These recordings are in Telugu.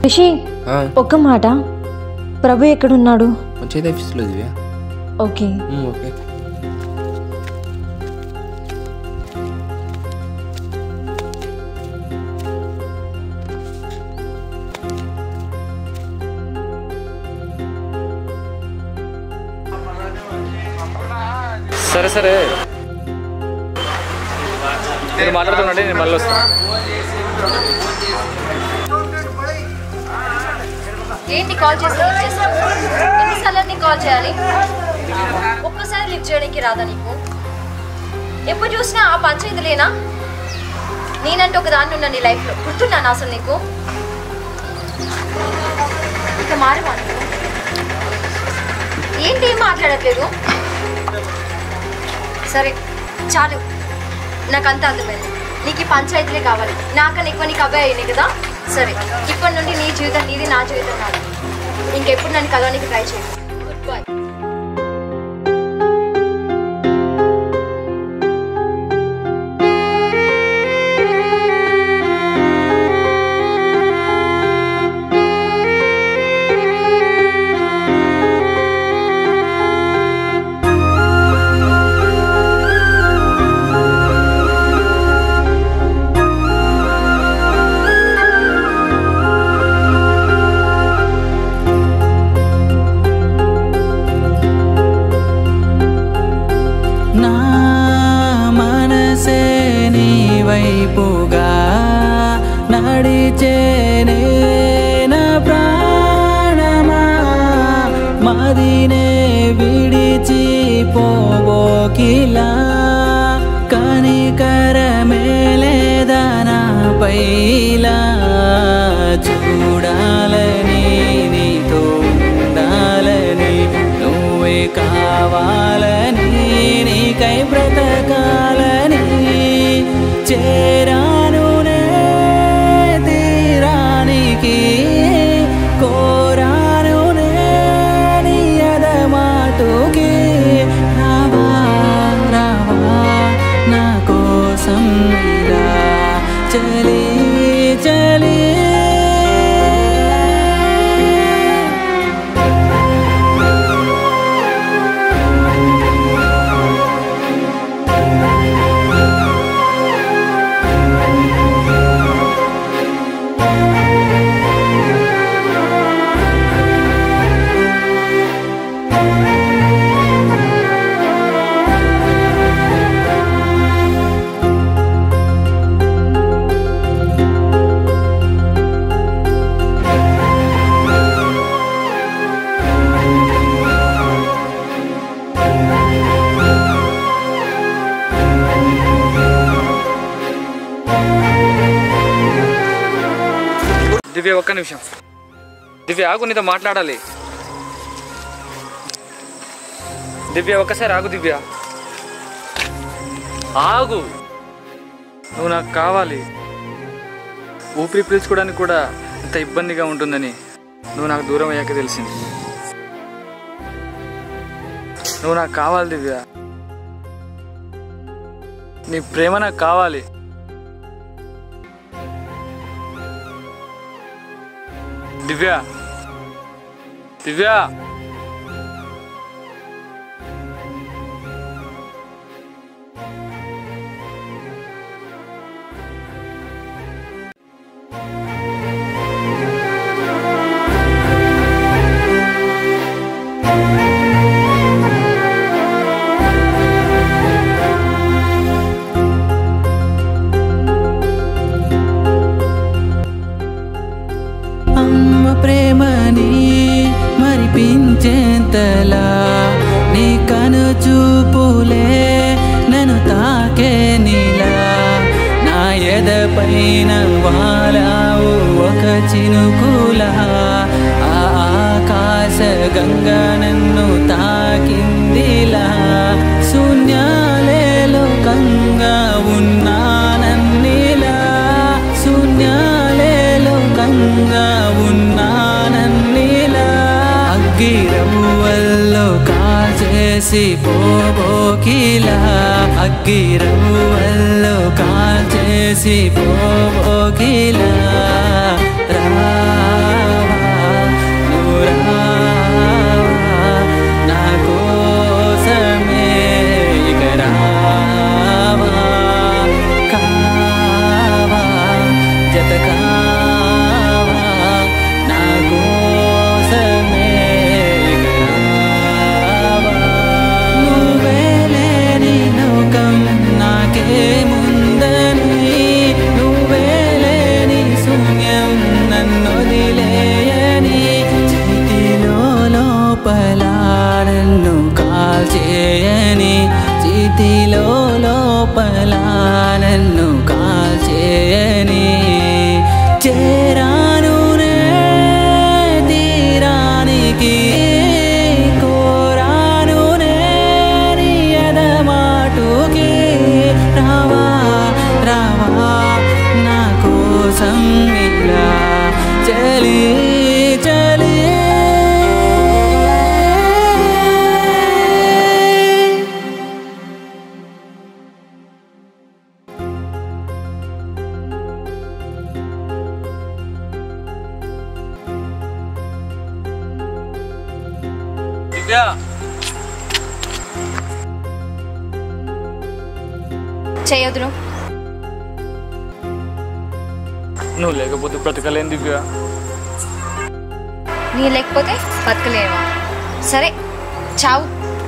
రిషి ఆ, ఒక్క మాట ప్రభు ఎక్కడున్నాడు వచ్చేది ఆఫీస్లో దివ్య ఓకే ఉమ్, ఓకే సరే సరే మీరు మాట్లాడుతుండండి నేను మళ్ళీ వస్తాను ఏంటి కాల్ చేసి లిఫ్ట్ చేస్తావు ఎన్నిసార్లు నీకు కాల్ చేయాలి ఒక్కసారి లిఫ్ట్ చేయడానికి రాదా నీకు ఎప్పుడు చూసినా ఆ పంచాయతీలేనా నేనంటే ఒక దాన్ని ఉన్నా నీ లైఫ్లో గుర్తున్నాను అసలు నీకు ఇక మారిపో నువ్వు. ఏంటి ఏం మాట్లాడట్లేదు సరే చాలు నాకు అంత అర్థమైంది నీకు ఈ పంచాయతీలే కావాలి నాకన్నా ఎక్కువ నీకు అబ్బాయి అయినాయి కదా సరే ఇప్పటి నుండి నీ జీవితం నీది నా జీవితం నాది ఇంకెప్పుడు నన్ను కలవడానికి ట్రై చేయండి గుడ్ బై నా మనసే నీ వైపుగా నడిచేనే నా ప్రాణమా మదినే విడిచి పోబోకిలా కనికరమే లేదా నాపైలా చూడాలని నీతో ఉండాలని నువ్వే కావాలని నీకై బ్రతకాలని చేరాను నే తీరానికి కోరాను నే నీ ఎదమాటుకి రావా రావా నా కోసం ఇలా చలి చలి దివ్య ఒక్క నిమిషం దివ్య ఆగు నీతో మాట్లాడాలి దివ్య ఒక్కసారి ఆగు దివ్య ఆగు నువ్వు నాకు కావాలి ఊపిరి పీల్చుకోవడానికి కూడా ఇంత ఇబ్బందిగా ఉంటుందని నువ్వు నాకు దూరం అయ్యాక తెలిసింది నువ్వు నాకు కావాలి దివ్య నీ ప్రేమ నాకు కావాలి దివ్య దివ్య అమ్మ ప్రేమని మరిపించేంతలా నీ కను చూపులే నన్ను తాకే నీలా నా ఎదపైన వాలావు ఒక చినుకులా ఆ ఆకాశ గంగ నన్ను తాకిందిలా శూన్యాలే లోకంగా ఉన్నానన్నిలా శూన్యాలే లోకంగా ఉన్నానన్నిలా అగ్గిరవ్వల్లో కాచేసి పోబోకిలా అగ్గిరవ్వల్లో కాచేసి పోబోకిలా రా దివ్య చేయొద్దు నువ్వు లేకపోతే బ్రతకలేను దివ్య నీ లేకపోతే బతకలేవా సరే చావు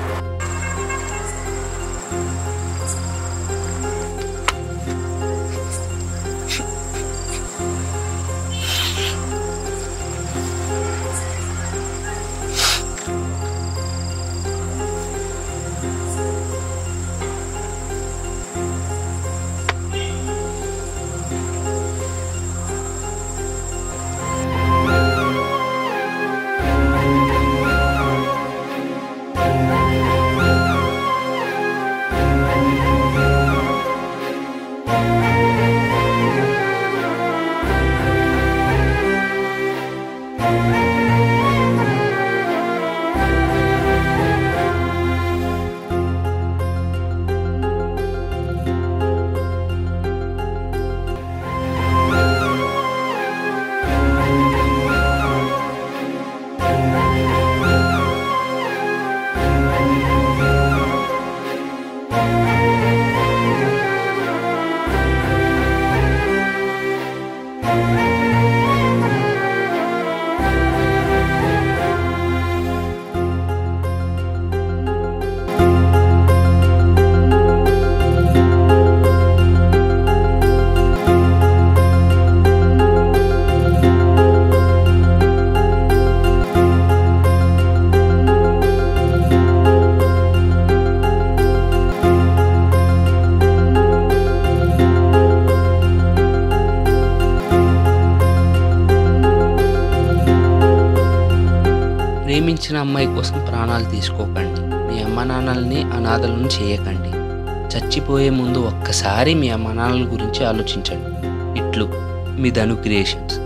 ప్రేమించిన అమ్మాయి కోసం ప్రాణాలు తీసుకోకండి మీ అమ్మ నాన్నల్ని అనాథలను చేయకండి చచ్చిపోయే ముందు ఒక్కసారి మీ అమ్మ నాన్నల గురించి ఆలోచించండి ఇట్లు మీ ధను క్రియేషన్స్